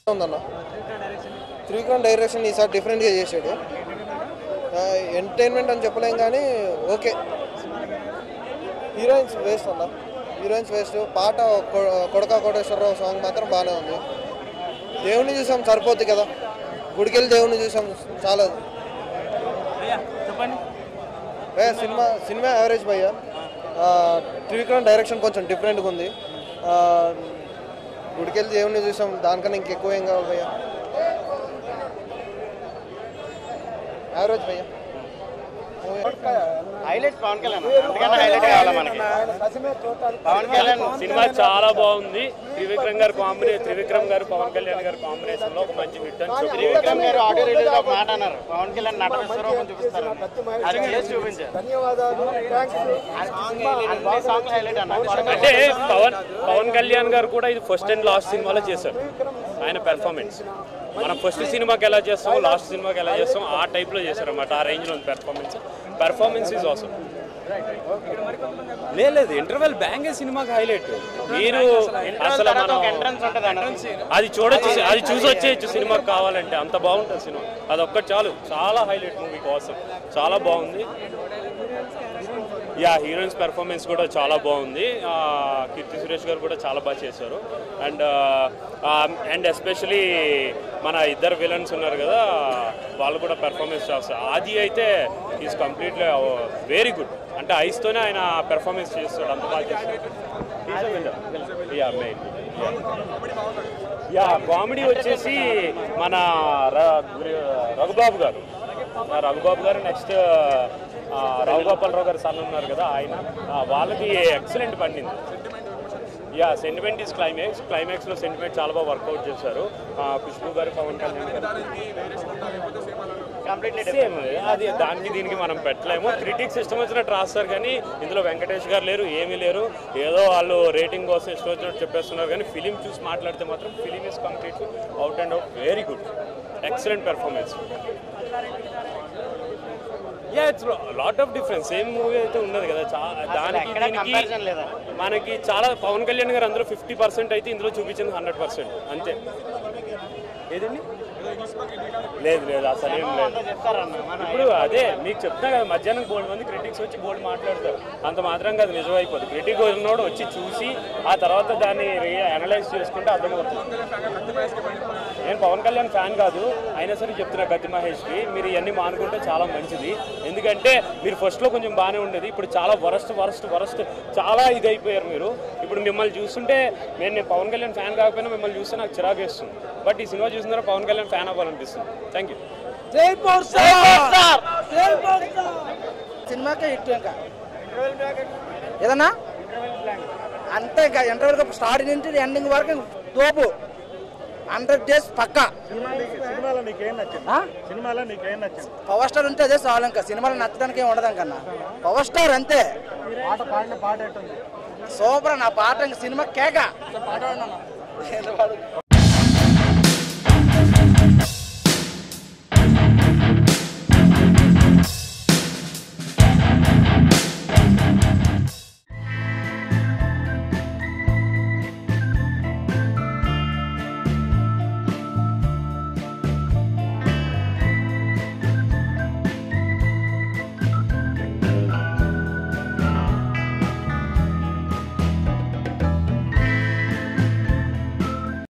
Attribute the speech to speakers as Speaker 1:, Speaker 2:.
Speaker 1: ఉందన్న త్రివిక్రమ్ డైరెక్షన్ ఈసారి డిఫరెంట్గా చేశాడు ఎంటర్టైన్మెంట్ అని చెప్పలేం కానీ ఓకే హీరోయిన్స్ వేస్ట్ అన్న హీరోయిన్స్ వేస్ట్ పాట కొ- కొడక కోటేశ్వరరావు సాంగ్ మాత్రం బాగానే ఉంది దేవుని చూసాం సరిపోద్ది కదా గుడికెళ్ళి దేవుని చూసాం చాలా
Speaker 2: చెప్పండి
Speaker 1: భయ్యా సినిమా సినిమా యావరేజ్ భయ్యా ఆ, త్రివిక్రమ్ డైరెక్షన్ కొంచెం డిఫరెంట్గా ఉంది ఆ, గుడికెళ్ళి దేవుని చూసాం దానికన్నా ఇంకెక్కువ ఏం కావాలి భయ్యా యావరేజ్ భయ్యా
Speaker 3: హైలైట్ పవన్ కళ్యాణ్ అందుకని హైలైట్ కావాలి మనకి పవన్ కళ్యాణ్
Speaker 2: సినిమా చాలా బాగుంది త్రివిక్రమ్ గారు కాంబినే త్రివిక్రమ్ గారు పవన్ కళ్యాణ్ గారు కాంబినేషన్ లో ఒక మంచి హిట్ అని చెప్పి
Speaker 3: త్రివిక్రమ్ గారు ఆడియో రిలీజ్ ఒక మాట అన్నారు పవన్ కళ్యాణ్ నట విశ్వరూపం చూపిస్తారు అది చేసి చూపించారు అన్ని సాంగ్లు హైలైట్ అన్న
Speaker 2: అంటే పవన్ పవన్ కళ్యాణ్ గారు కూడా ఇది ఫస్ట్ అండ్ లాస్ట్ సినిమాలో చేశారు ఆయన పెర్ఫార్మెన్స్ మనం ఫస్ట్ సినిమాకి ఎలా చేస్తాం లాస్ట్ సినిమాకి ఎలా చేస్తాం ఆ టైప్ లో చేశారు అనమాట ఆ రేంజ్ లో ఉంది పెర్ఫార్మెన్స్ పెర్ఫార్మెన్స్ ఈజ్ ఆసమ్ లేదు ఇంటర్వెల్ బ్యాంగే సినిమాకి హైలైట్ మీరు అసలు మనం
Speaker 3: ఒక ఎంట్రన్స్ ఉంటుంది అన్న
Speaker 2: అది చూడొచ్చు అది చూసి వచ్చేయచ్చు సినిమాకి కావాలంటే అంత బాగుంటుంది సినిమా అది ఒక్కటి చాలు చాలా హైలైట్ మూవీ కోసం చాలా బాగుంది యా హీరోయిన్స్ పెర్ఫార్మెన్స్ కూడా చాలా బాగుంది ఆ, కీర్తి సురేష్ గారు కూడా చాలా బాగా చేశారు అండ్ అండ్ ఎస్పెషలీ మన ఇద్దరు విలన్స్ ఉన్నారు కదా వాళ్ళు కూడా పెర్ఫార్మెన్స్ చేస్తారు ఆది అయితే ఈజ్ కంప్లీట్లీ వెరీ గుడ్ అంటే ఐస్తోనే ఆయన పెర్ఫార్మెన్స్ చేస్తాడు అంత బాగా చేస్తాడు యా మెయిన్ యా కామెడీ వచ్చేసి మన ర- గురి- రఘుబాబు గారు ఆ రఘుబాబు గారు నెక్స్ట్ రావుగోపాలరావు గారు సన్ ఉన్నారు కదా ఆయన ఆ, వాళ్ళకి ఎక్సలెంట్ పండింది యా సెంటిమెంట్ ఈస్ క్లైమాక్స్ క్లైమాక్స్లో సెంటిమెంట్ చాలా బాగా వర్కౌట్ చేశారు ఆ, ఖుష్బూ గారు పవన్ కళ్యాణ్ గారు
Speaker 3: కంప్లీట్లీ
Speaker 2: సేమ్ అది దానికి దీనికి మనం పెట్టలేము క్రిటిక్స్ ఇష్టం వచ్చినట్టు రాస్తారు కానీ ఇందులో వెంకటేష్ గారు లేరు ఏమీ లేరు ఏదో వాళ్ళు రేటింగ్ కోసం ఇష్టం వచ్చినట్టు చెప్పేస్తున్నారు కానీ ఫిలిం చూసి మాట్లాడితే మాత్రం film is complete out and out very good excellent performance yeah it's lot of difference same movie అయితే ఉండదు కదా చా- దానికి
Speaker 3: ఎక్కడ
Speaker 2: దీనికి
Speaker 3: కంపారిజన్ లేదా
Speaker 2: మనకి చాలా పవన్ కళ్యాణ్ గారు అందులో ఫిఫ్టీ పర్సెంట్ అయితే ఇందులో చూపించింది హండ్రెడ్ పర్సెంట్ అంతే ఏదండి లేదు లేదు అసలు ఏం లేదు
Speaker 3: అంతా చెప్తారన్న మన
Speaker 2: ఇప్పుడు అదే మీకు చెప్తున్నా కదా మధ్యాహ్నం బోల్డ్ మంది క్రిటిక్స్ వచ్చి బోల్డ్ మాట్లాడతారు అంత మాత్రం కాదు నిజమైపోతుంది క్రిటిక్ ఉన్నోడు వచ్చి చూసి ఆ తర్వాత దాన్ని అనలైజ్ చేసుకుంటే అర్థమవుతుంది నేను పవన్ కళ్యాణ్ ఫ్యాన్ కాదు అయినా సరే చెప్తున్నా గతి మహేష్కి మీరు ఇవన్నీ మానుకుంటే చాలా మంచిది ఎందుకంటే మీరు ఫస్ట్లో కొంచెం బాగానే ఉండేది ఇప్పుడు చాలా వరస్ట్ వరస్ట్ వరస్ట్ చాలా ఇది అయిపోయారు మీరు ఇప్పుడు మిమ్మల్ని చూస్తుంటే నేను నేను పవన్ కళ్యాణ్ ఫ్యాన్ కాకపోయినా మిమ్మల్ని చూస్తే నాకు చిరాకు వేస్తుంది బట్ ఈ సినిమా చూసిన తర్వాత పవన్ కళ్యాణ్ ఫ్యాన్ అవ్వాలనిపిస్తుంది థ్యాంక్ యూ
Speaker 4: సినిమాకే హిట్ ఇంకా ఏదన్నా అంతే ఇంకా ఇంటర్వ్యూ స్టార్ట్ నుంచి ఎండింగ్ వరకు తోపు హండ్రెడ్ డేస్ పక్కా
Speaker 5: సినిమాలో నీకేం నచ్చింది
Speaker 4: ఆ?
Speaker 5: సినిమాలో నీకేం నచ్చింది
Speaker 4: పవర్ స్టార్ ఉంటే అదే చాలు ఇంకా సినిమాలో నచ్చడానికి ఏం ఉండదు కన్నా పవర్ స్టార్ అంతే
Speaker 5: పాట పాడిన పాట ఎట్టుంది
Speaker 4: సూపర్ నా పాట ఇంక సినిమా కేక